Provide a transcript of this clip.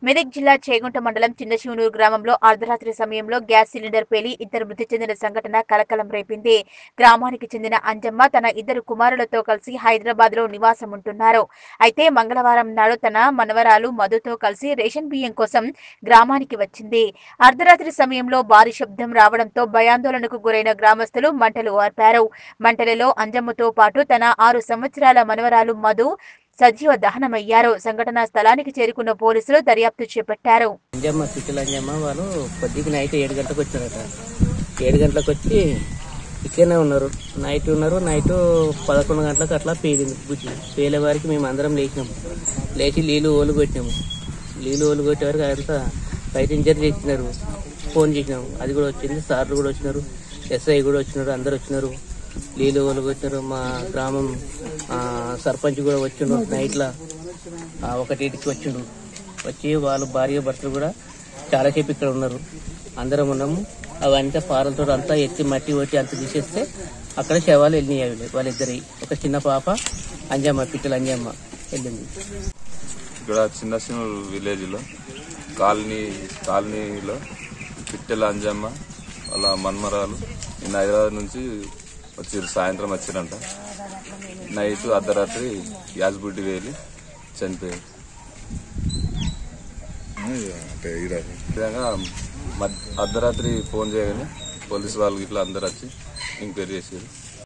మెదక్ జిల్లా చేగుంట మండలం చిన్నశివనూరు గ్రామంలో అర్ధరాత్రి సమయంలో గ్యాస్ సిలిండర్ పేలి ఇద్దరు మృతి చెందిన సంఘటన కలకలం రేపింది గ్రామానికి చెందిన అంజమ్మ తన ఇద్దరు కుమారులతో కలిసి హైదరాబాద్ లో నివాసం ఉంటున్నారు అయితే మంగళవారం నాడు తన మనవరాలు మధుతో కలిసి రేషన్ బియ్యం కోసం గ్రామానికి వచ్చింది అర్ధరాత్రి సమయంలో భారీ శబ్దం రావడంతో భయాందోళనకు గురైన గ్రామస్తులు మంటలు ఆర్పారు మంటలలో అంజమ్మతో పాటు తన ఆరు సంవత్సరాల మనవరాలు మధు సజీవ దహనమయ్యారు సంఘటనా స్థలానికి చేరుకున్న పోలీసులు దర్యాప్తు చేపట్టారు అంజమ్మ సిటీలు అంజమ్మ వాళ్ళు కొద్దిగా నైట్ ఏడు గంటలకు వచ్చారట ఏడు గంటలకు వచ్చి ఇక్కడనే ఉన్నారు నైట్ ఉన్నారు నైట్ పదకొండు గంటలకు అట్లా పేలింది బుజ్జి పేలే వారికి మేము అందరం లేచినాము లేచి నీళ్ళు ఓలు కొట్టినాము నీళ్ళు ఓలు కొట్టే వరకు అంతా బయట ఇంజర్ చేసినారు ఫోన్ చేసినాము అది కూడా వచ్చింది సార్లు కూడా వచ్చినారు ఎస్ఐ కూడా వచ్చినారు అందరు వచ్చినారు నీళ్ళు ఓలు కొట్టినారు మా గ్రామం ఆ, సర్పంచ్ కూడా వచ్చిండు నైట్లో ఒకటికి వచ్చిండు వచ్చి వాళ్ళు భార్య భర్తలు కూడా చాలాసేపు ఇక్కడ ఉన్నారు అందరం ఉన్నాము అవంతా పారలతో అంతా ఎత్తి మట్టి కొట్టి అంత తీసేస్తే అక్కడ శవాలు వెళ్ళినాయి అవి వాళ్ళిద్దరి ఒక చిన్న పాప అంజమ్మ పిట్టల అంజమ్మ వెళ్ళింది ఇక్కడ చిన్న చిన్న విలేజ్ లో కాలనీ కాలనీలో పిట్టెల అంజమ్మ వాళ్ళ మన్మరాలు నిన్న హైదరాబాద్ నుంచి వచ్చారు సాయంత్రం వచ్చారంట నైట్ అర్ధరాత్రి గ్యాస్ బుడ్డి వేలి చనిపోయారు ఈ విధంగా మధ్య- అర్ధరాత్రి ఫోన్ చేయగానే పోలీసు వాళ్ళు ఇట్లా అందరు వచ్చి ఎంక్వైరీ చేసారు